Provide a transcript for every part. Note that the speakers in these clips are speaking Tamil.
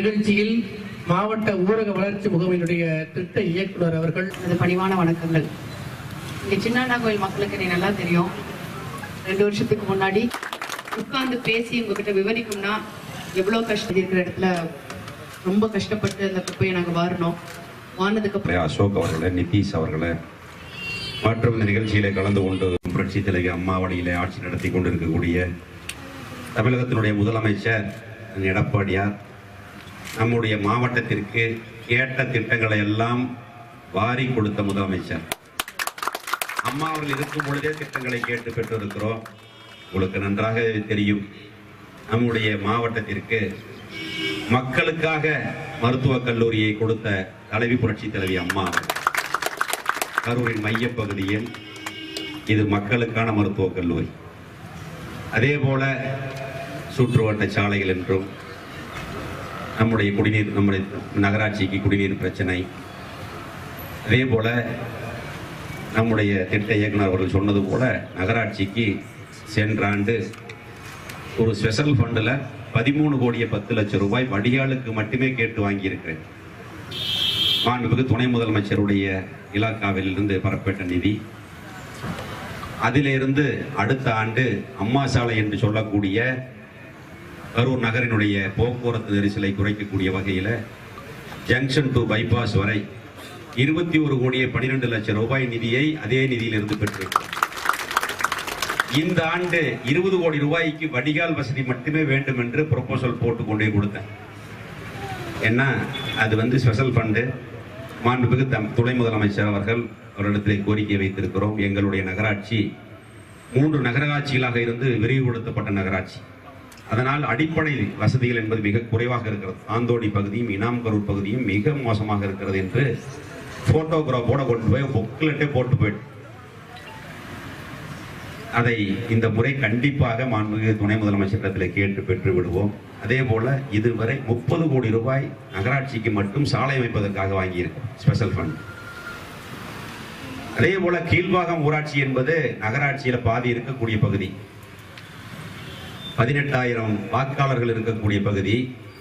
நிகழ்ச்சியில் மாவட்ட ஊரக வளர்ச்சி முகமையினுடைய திட்ட இயக்குனர் அவர்கள் அது பணிவான வணக்கங்கள் இங்க சின்னாண்டா கோயில் மக்களுக்கு எனக்கு நல்லா தெரியும் ரெண்டு வருஷத்துக்கு முன்னாடி உட்கார்ந்து பேசி உங்ககிட்ட விவரிக்கும்னா எவ்வளவு கஷ்டம் இருக்கிற இடத்துல ரொம்ப கஷ்டப்பட்டு அந்த குப்பையை நாங்க வாரினோம் வாரினதுக்கு அப்புறம் அசோக் அவர்களை நிதிஷ் அவர்களை மற்றும் இந்த நிகழ்ச்சியிலே கலந்து கொண்டு புரட்சி தலைவி அம்மா வழியிலே ஆட்சி நடத்தி கொண்டிருக்கக்கூடிய தமிழகத்தினுடைய முதலமைச்சர் எடப்பாடியார் நம்முடைய மாவட்டத்திற்கு கேட்ட திட்டங்களை எல்லாம் வாரி கொடுத்த முதலமைச்சர் அம்மா அவர்கள் இருக்கும் பொழுதே திட்டங்களை கேட்டு பெற்றிருக்கிறோம் உங்களுக்கு நன்றாக தெரியும் நம்முடைய மாவட்டத்திற்கு மக்களுக்காக மருத்துவக் கல்லூரியை கொடுத்த தலைவி புரட்சி தலைவி அம்மா அவர்கள். கரூரின் மையப்பகுதியில் இது மக்களுக்கான மருத்துவக் கல்லூரி அதே போல சுற்றுவட்ட சாலைகள் என்றும் நம்முடைய குடிநீர் நம்முடைய நகராட்சிக்கு குடிநீர் பிரச்சனை அதே போல நம்முடைய திட்ட இயக்குனர் அவர்கள் சொன்னது போல நகராட்சிக்கு சென்ற ஆண்டு ஒரு ஸ்பெஷல் ஃபண்டில் பதிமூணு கோடியே பத்து லட்சம் ரூபாய் வடிகாலுக்கு மட்டுமே கேட்டு வாங்கியிருக்கிறேன் மாண்புமிகு துணை முதலமைச்சருடைய இலாக்காவில் இருந்து பெறப்பட்ட நிதி அதிலிருந்து அடுத்த ஆண்டு அம்மா சாலை என்று சொல்லக்கூடிய கரூர் நகரினுடைய போக்குவரத்து நெரிசலை குறைக்கக்கூடிய வகையில் ஜங்ஷன் டு பைபாஸ் வரை இருபத்தி ஒரு கோடியே பன்னிரெண்டு லட்சம் ரூபாய் நிதியை அதே நிதியிலிருந்து பெற்றிருக்கிறோம் இந்த ஆண்டு இருபது கோடி ரூபாய்க்கு வடிகால் வசதி மட்டுமே வேண்டும் என்று ப்ரொபோசல் போட்டு கொண்டே கொடுத்தேன் ஏன்னா அது வந்து ஸ்பெஷல் ஃபண்டு மாண்புமிகு தம் துணை முதலமைச்சர் அவர்கள் அவரிடத்திலே கோரிக்கை வைத்திருக்கிறோம் எங்களுடைய நகராட்சி மூன்று நகராட்சிகளாக இருந்து விரிவுபடுத்தப்பட்ட நகராட்சி அதனால் அடிப்படை வசதிகள் என்பது மிக குறைவாக இருக்கிறது ஆந்தோடி பகுதியும் இனாம்கரூர் பகுதியும் மிக மோசமாக இருக்கிறது என்று போட்டோகிராஃபோட கொண்டு போய் புக்லெட்டே போட்டு போயிட்டு அதை இந்த முறை கண்டிப்பாக மாண்புமிகு துணை முதலமைச்சரிடத்தில் கேட்டு பெற்று விடுவோம் அதே போல இதுவரை முப்பது கோடி ரூபாய் நகராட்சிக்கு மட்டும் சாலை அமைப்பதற்காக வாங்கியிருக்கோம் ஸ்பெஷல் ஃபண்ட் அதே போல கீழ்பாகம் ஊராட்சி என்பது நகராட்சியில பாதி இருக்கக்கூடிய பகுதி பதினெட்டாயிரம் வாக்காளர்கள் இருக்கக்கூடிய பகுதி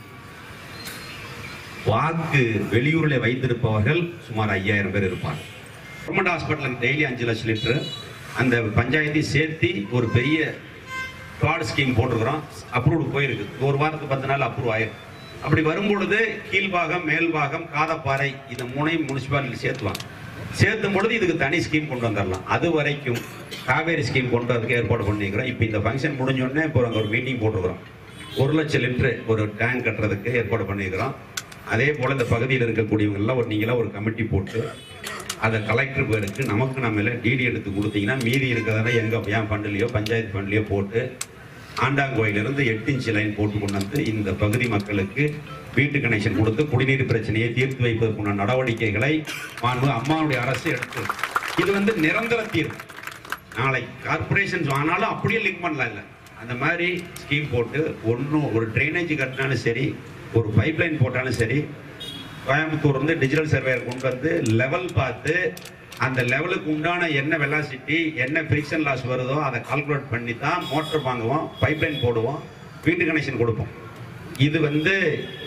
வாக்கு வெளியூரில் வைத்திருப்பவர்கள் சுமார் ஐயாயிரம் பேர் இருப்பாங்க கவர்மெண்ட் ஹாஸ்பிட்டலுக்கு டெய்லி அஞ்சு லட்சம் லிட்டரு அந்த பஞ்சாயத்தை சேர்த்து ஒரு பெரிய ஃப்ராட் ஸ்கீம் போட்டிருக்கிறோம் அப்ரூவ்டு போயிருக்கு ஒரு வாரத்துக்கு பத்து நாள் அப்ரூவ் ஆயிருக்கு அப்படி வரும்பொழுது கீழ்பாகம் மேல்பாகம் காதப்பாறை இந்த மூணையும் முனிசிபாலிட்டி சேர்த்துவாங்க சேர்த்தும் பொழுது இதுக்கு தனி ஸ்கீம் கொண்டு வந்துடலாம் அது வரைக்கும் காவேரி ஸ்கீம் கொண்டு வரதுக்கு ஏற்பாடு பண்ணிக்கிறோம் இப்போ இந்த ஃபங்க்ஷன் முடிஞ்ச உடனே இப்போ அங்கே ஒரு மீட்டிங் போட்டிருக்கிறோம் ஒரு லட்சம் லிட்டரு ஒரு டேங்க் கட்டுறதுக்கு ஏற்பாடு பண்ணியிருக்கிறோம் அதே போல் இந்த பகுதியில் இருக்கக்கூடியவங்க எல்லாம் ஒரு நீங்களாம் ஒரு கமிட்டி போட்டு அதை கலெக்டர் பேருக்கு நமக்கு நம்ம டிடி எடுத்து கொடுத்தீங்கன்னா மீதி இருக்கிறதால எங்க என் ஃபண்ட்லேயோ பஞ்சாயத்து ஃபண்ட்லேயோ போட்டு ஆண்டாங்கோயிலிருந்து எட்டு இன்ச்சு லைன் போட்டு கொண்டு வந்து இந்த பகுதி மக்களுக்கு வீட்டு கனெக்ஷன் கொடுத்து குடிநீர் பிரச்சனையை தீர்த்து வைப்பதற்குண்டான நடவடிக்கைகளை மாண்பு அம்மாவுடைய அரசு எடுத்து இது வந்து நிரந்தர தீர்வு நாளை கார்பரேஷன்ஸ் ஆனாலும் அப்படியே லிங்க் பண்ணலாம் இல்லை அந்த மாதிரி ஸ்கீம் போட்டு ஒன்றும் ஒரு ட்ரைனேஜ் கட்டினாலும் சரி ஒரு பைப் லைன் போட்டாலும் சரி கோயம்புத்தூர் வந்து டிஜிட்டல் சர்வேயர் கொண்டு வந்து லெவல் பார்த்து அந்த லெவலுக்கு உண்டான என்ன வெலாசிட்டி என்ன ஃப்ரிக்ஷன் லாஸ் வருதோ அதை கால்குலேட் பண்ணி தான் மோட்டர் வாங்குவோம் பைப் லைன் போடுவோம் வீட்டு கனெக்ஷன் கொடுப்போம் இது வந்து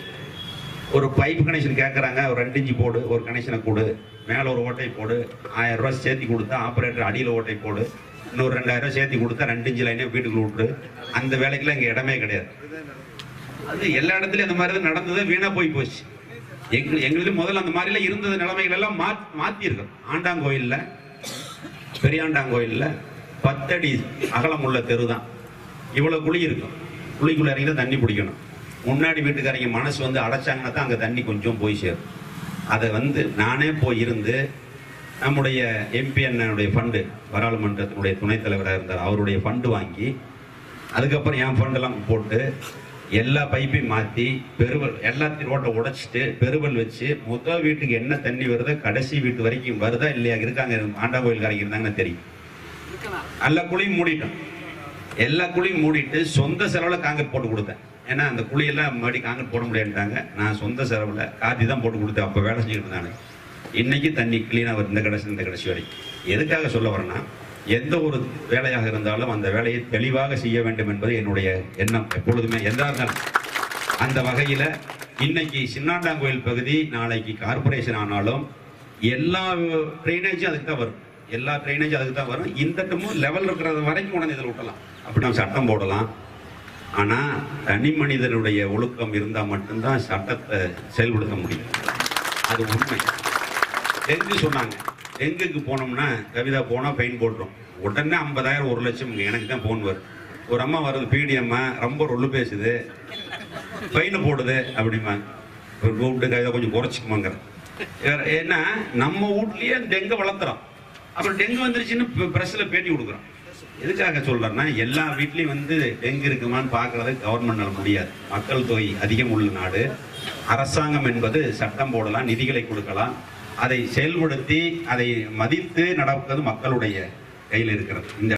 ஒரு பைப் கனெக்ஷன் கேட்குறாங்க ஒரு ரெண்டு இன்ச்சு போடு ஒரு கனெக்ஷனை கொடு மேலே ஒரு ஓட்டை போடு ஆயிரம் ரூபாய் சேர்த்தி கொடுத்தா ஆப்ரேட்டர் அடியில் ஓட்டை போடு இன்னொரு ரெண்டாயிரம் ரூபாய் சேர்த்தி கொடுத்தா ரெண்டு இன்ச்சு லைனே வீட்டுக்குள்ள விட்டுரு அந்த வேலைக்கெல்லாம் இங்கே இடமே கிடையாது அது எல்லா இடத்துலயும் அந்த மாதிரி தான் நடந்தது வீணா போய் போச்சு எங்க எங்களுக்கு முதல்ல அந்த மாதிரிலாம் இருந்தது நிலைமைகள் எல்லாம் மா மாத்திருக்கோம் ஆண்டாங்கோயில்ல பெரியாண்டாங்கோயில்ல பத்தடி அகலம் உள்ள தெரு தான் இவ்வளவு குழி இருக்கும் குழிக்குள்ள இறங்கி தான் தண்ணி பிடிக்கணும் முன்னாடி வீட்டுக்காரங்க மனசு வந்து அடைச்சாங்கன்னா தான் அங்கே தண்ணி கொஞ்சம் போய் சேரும் அதை வந்து நானே போய் இருந்து நம்முடைய எம்பி அண்ணனுடைய ஃபண்டு பாராளுமன்றத்தினுடைய துணைத் தலைவராக இருந்தார் அவருடைய ஃபண்டு வாங்கி அதுக்கப்புறம் என் ஃபண்டெல்லாம் போட்டு எல்லா பைப்பையும் மாற்றி பெருவல் எல்லாத்தையும் ரோட்டை உடைச்சிட்டு பெருவல் வச்சு முதல் வீட்டுக்கு என்ன தண்ணி வருதோ கடைசி வீட்டு வரைக்கும் வருதா இல்லையா இருக்காங்க ஆண்டா கோயில்காரங்க இருந்தாங்கன்னு தெரியும் எல்லா குழியும் மூடிட்டோம் எல்லா குழியும் மூடிட்டு சொந்த செலவில் காங்கிரட் போட்டு கொடுத்தேன் ஏன்னா அந்த குழியெல்லாம் மறுபடி காங்கிரட் போட முடியாதுட்டாங்க நான் சொந்த செலவில் காத்தி தான் போட்டு கொடுத்தேன் அப்போ வேலை செஞ்சுக்கிட்டு இருந்தாங்க இன்னைக்கு தண்ணி கிளீனாக வருது இந்த கடைசி இந்த கடைசி வரைக்கும் எதுக்காக சொல்ல வரேன்னா எந்த ஒரு வேலையாக இருந்தாலும் அந்த வேலையை தெளிவாக செய்ய வேண்டும் என்பது என்னுடைய எண்ணம் எப்பொழுதுமே எதா இருந்தாலும் அந்த வகையில் இன்னைக்கு சின்னாண்டாங்கோயில் பகுதி நாளைக்கு கார்பரேஷன் ஆனாலும் எல்லா ட்ரைனேஜும் அதுக்கு தான் வரும் எல்லா ட்ரைனேஜும் அதுக்கு தான் வரும் இந்த இடமும் லெவல் இருக்கிறது வரைக்கும் கொண்டு வந்து இதில் விட்டலாம் அப்படி நம்ம சட்டம் போடலாம் ஆனா தனி மனிதனுடைய ஒழுக்கம் இருந்தா மட்டும்தான் சட்டத்தை செயல்படுத்த முடியும் அது உண்மை டெங்கு சொன்னாங்க டெங்குக்கு போனோம்னா கவிதா போனா ஃபைன் போட்டுரும் உடனே ஐம்பதாயிரம் ஒரு லட்சம் எனக்கு தான் போன் வரும் ஒரு அம்மா வருது பிடிஎம்மா ரொம்ப ரொல்லு பேசுது ஃபைனு போடுது அப்படிம்பாங்க ஒரு கூப்பிட்டு கவிதா கொஞ்சம் குறைச்சிக்குமாங்கிற வேற ஏன்னா நம்ம வீட்லயே டெங்கை வளர்த்துறோம் அப்புறம் டெங்கு வந்துருச்சுன்னு பிரஸ்ல பேட்டி கொடுக்குறோம் எதுக்காக சொல்றேன்னா எல்லா வீட்லயும் வந்து டெங்கு இருக்குமான்னு பார்க்கறது கவர்மெண்டால முடியாது மக்கள் தொகை அதிகம் உள்ள நாடு அரசாங்கம் என்பது சட்டம் போடலாம் நிதிகளை கொடுக்கலாம் அதை செயல்படுத்தி அதை மதித்து நடப்பது மக்களுடைய கையில் இருக்கிறது இந்த